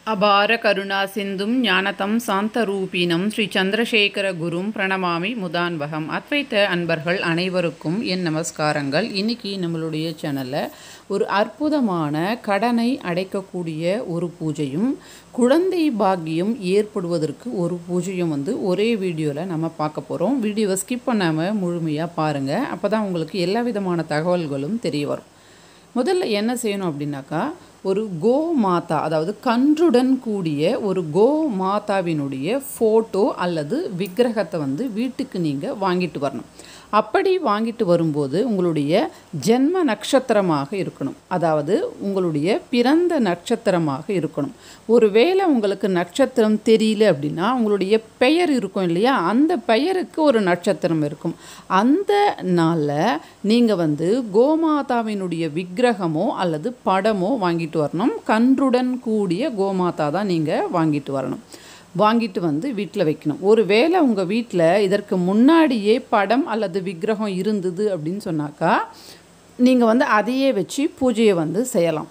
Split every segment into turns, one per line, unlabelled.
அபார கருணா சிந்தும் ஞானதம் சாந்தரூபினம் ஸ்ரீ சந்திரசேகர குரும் பிரணமாமி முதான்வகம் அத்வைத்த அன்பர்கள் அனைவருக்கும் என் நமஸ்காரங்கள் இன்னைக்கு நம்மளுடைய சேனலில் ஒரு அற்புதமான கடனை அடைக்கக்கூடிய ஒரு பூஜையும் குழந்தை பாக்கியம் ஏற்படுவதற்கு ஒரு பூஜையும் வந்து ஒரே வீடியோவில் நம்ம பார்க்க போகிறோம் வீடியோவை ஸ்கிப் பண்ணாமல் முழுமையாக பாருங்கள் அப்போ தான் உங்களுக்கு எல்லா விதமான தகவல்களும் தெரிய வரும் முதல்ல என்ன செய்யணும் அப்படின்னாக்கா ஒரு கோ மாதா அதாவது கன்றுடன் கூடிய ஒரு கோ மாதாவினுடைய ஃபோட்டோ அல்லது விக்கிரகத்தை வந்து வீட்டுக்கு நீங்கள் வாங்கிட்டு வரணும் அப்படி வாங்கிட்டு வரும்போது உங்களுடைய ஜென்ம நட்சத்திரமாக இருக்கணும் அதாவது உங்களுடைய பிறந்த நட்சத்திரமாக இருக்கணும் ஒருவேளை உங்களுக்கு நட்சத்திரம் தெரியல அப்படின்னா உங்களுடைய பெயர் இருக்கும் இல்லையா அந்த பெயருக்கு ஒரு நட்சத்திரம் இருக்கும் அந்த நாளில் நீங்கள் வந்து கோமாதாவினுடைய விக்கிரகமோ அல்லது படமோ வாங்கிட்டு வரணும் கன்றுடன் கூடிய கோமாதா தான் நீங்கள் வாங்கிட்டு வரணும் வாங்கிட்டு வந்து வீட்டில் வைக்கணும் ஒரு வேளை உங்கள் வீட்டில் இதற்கு முன்னாடியே படம் அல்லது விக்கிரகம் இருந்தது அப்படின்னு சொன்னாக்கா நீங்கள் வந்து அதையே வச்சு பூஜையை வந்து செய்யலாம்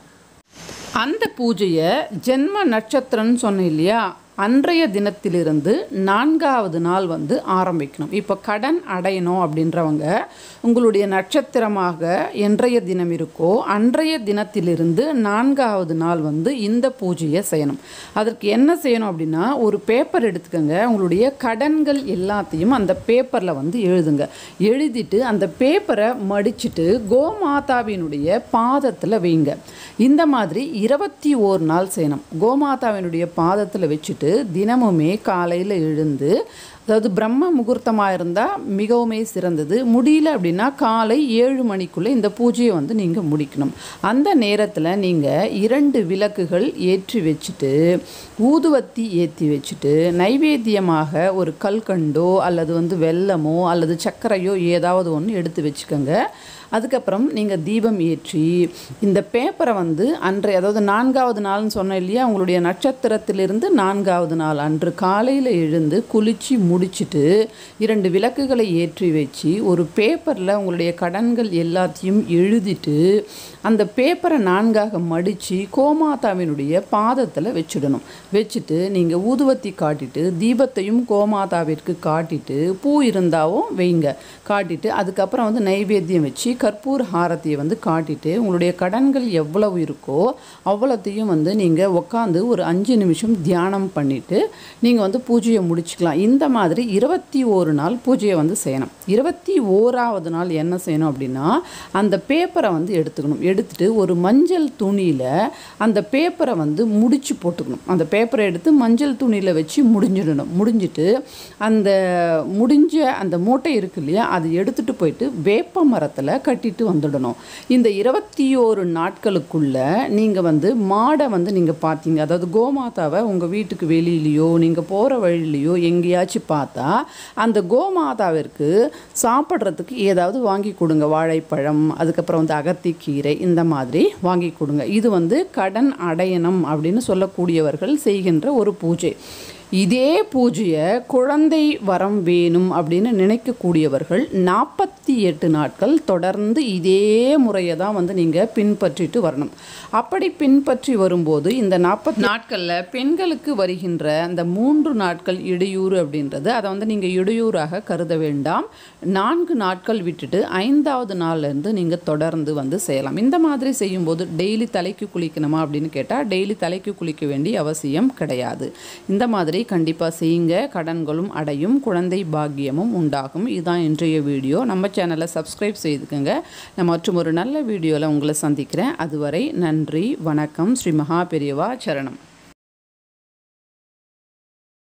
அந்த பூஜையை ஜென்ம நட்சத்திரம்னு சொன்னேன் இல்லையா அன்றைய தினத்திலிருந்து நான்காவது நாள் வந்து ஆரம்பிக்கணும் இப்போ கடன் அடையணும் அப்படின்றவங்க உங்களுடைய நட்சத்திரமாக என்றைய தினம் இருக்கோ அன்றைய தினத்திலிருந்து நான்காவது நாள் வந்து இந்த பூஜையை செய்யணும் அதற்கு என்ன செய்யணும் அப்படின்னா ஒரு பேப்பர் எடுத்துக்கோங்க உங்களுடைய கடன்கள் எல்லாத்தையும் அந்த பேப்பரில் வந்து எழுதுங்க எழுதிட்டு அந்த பேப்பரை மடிச்சுட்டு கோமாதாவினுடைய பாதத்தில் வைங்க இந்த மாதிரி இருபத்தி ஓரு நாள் செய்யணும் கோமாதாவினுடைய பாதத்தில் வச்சுட்டு தினமுமே காலையில் எழுந்து அதாவது பிரம்ம முகூர்த்தமாக இருந்தால் மிகவுமே சிறந்தது முடியல அப்படின்னா காலை ஏழு மணிக்குள்ளே இந்த பூஜையை வந்து நீங்கள் முடிக்கணும் அந்த நேரத்தில் நீங்கள் இரண்டு விளக்குகள் ஏற்றி வச்சுட்டு ஊதுவத்தி ஏற்றி வச்சுட்டு நைவேத்தியமாக ஒரு கல்கண்டோ அல்லது வந்து வெல்லமோ அல்லது சர்க்கரையோ ஏதாவது ஒன்று எடுத்து வச்சுக்கோங்க அதுக்கப்புறம் நீங்கள் தீபம் ஏற்றி இந்த பேப்பரை வந்து அன்றைய அதாவது நான்காவது நாள்னு சொன்னேன் இல்லையா உங்களுடைய நட்சத்திரத்திலிருந்து நான்காவது நாள் அன்று காலையில் எழுந்து குளித்து முடிச்சுட்டு இரண்டு விளக்குகளை ஏற்றி வச்சு ஒரு பேப்பரில் உங்களுடைய கடன்கள் எல்லாத்தையும் எழுதிட்டு அந்த பேப்பரை நான்காக மடித்து கோமாதாவினுடைய பாதத்தில் வச்சிடணும் வச்சுட்டு நீங்கள் ஊதுவத்தி காட்டிட்டு தீபத்தையும் கோமாதாவிற்கு காட்டிட்டு பூ இருந்தாவும் வைங்க காட்டிட்டு அதுக்கப்புறம் வந்து நைவேத்தியம் வச்சு கற்பூர் ஹாரத்தியை வந்து காட்டிட்டு உங்களுடைய கடன்கள் எவ்வளவு இருக்கோ அவ்வளோத்தையும் வந்து நீங்கள் உட்காந்து ஒரு அஞ்சு நிமிஷம் தியானம் பண்ணிவிட்டு நீங்கள் வந்து பூஜையை முடிச்சுக்கலாம் இந்த மாதிரி இருபத்தி ஓரு நாள் பூஜையை வந்து செய்யணும் இருபத்தி ஓராவது நாள் என்ன செய்யணும் அப்படின்னா அந்த பேப்பரை வந்து எடுத்துக்கணும் எடுத்துட்டு ஒரு மஞ்சள் துணியில் அந்த பேப்பரை வந்து முடிச்சு போட்டுக்கணும் அந்த பேப்பரை எடுத்து மஞ்சள் துணியில் வச்சு முடிஞ்சிடணும் முடிஞ்சிட்டு அந்த முடிஞ்ச அந்த மூட்டை இருக்கு இல்லையா அது எடுத்துகிட்டு போயிட்டு வேப்ப மரத்தில் கட்டிட்டு வந்துடணும் இந்த இருபத்தி ஓரு நாட்களுக்குள்ள நீங்கள் வந்து மாடை வந்து நீங்கள் பார்த்தீங்க அதாவது கோமாதாவை உங்கள் வீட்டுக்கு வெளியிலையோ நீங்கள் போகிற வழியிலையோ எங்கேயாச்சும் பார்த்தா அந்த கோமாதாவிற்கு சாப்பிட்றதுக்கு ஏதாவது வாங்கி கொடுங்க வாழைப்பழம் அதுக்கப்புறம் வந்து அகத்திக்கீரை இந்த மாதிரி வாங்கி கொடுங்க இது வந்து கடன் அடையணும் அப்படின்னு சொல்லக்கூடியவர்கள் செய்கின்ற ஒரு பூஜை இதே பூஜையை குழந்தை வரம் வேணும் அப்படின்னு நினைக்கக்கூடியவர்கள் நாற்பத்தி எட்டு நாட்கள் தொடர்ந்து இதே முறையை தான் வந்து நீங்கள் பின்பற்றிட்டு வரணும் அப்படி பின்பற்றி வரும்போது இந்த நாற்பது நாட்களில் பெண்களுக்கு வருகின்ற அந்த மூன்று நாட்கள் இடையூறு அப்படின்றது அதை வந்து நீங்கள் இடையூறாக கருத வேண்டாம் நான்கு நாட்கள் விட்டுட்டு ஐந்தாவது நாள்லேருந்து நீங்கள் தொடர்ந்து வந்து செய்யலாம் இந்த மாதிரி செய்யும்போது டெய்லி தலைக்கு குளிக்கணுமா அப்படின்னு கேட்டால் டெய்லி தலைக்கு குளிக்க வேண்டிய அவசியம் கிடையாது இந்த மாதிரி கண்டிப்பாக செய்யுங்க கடன்களும் அடையும் குழந்தை பாக்கியமும் உண்டாகும் இதுதான் இன்றைய வீடியோ நம்ம சேனலை சப்ஸ்கிரைப் செய்துக்கோங்க நான் மற்றும் ஒரு நல்ல வீடியோவில் உங்களை சந்திக்கிறேன் அதுவரை நன்றி வணக்கம் ஸ்ரீ மகா பெரியவா சரணம்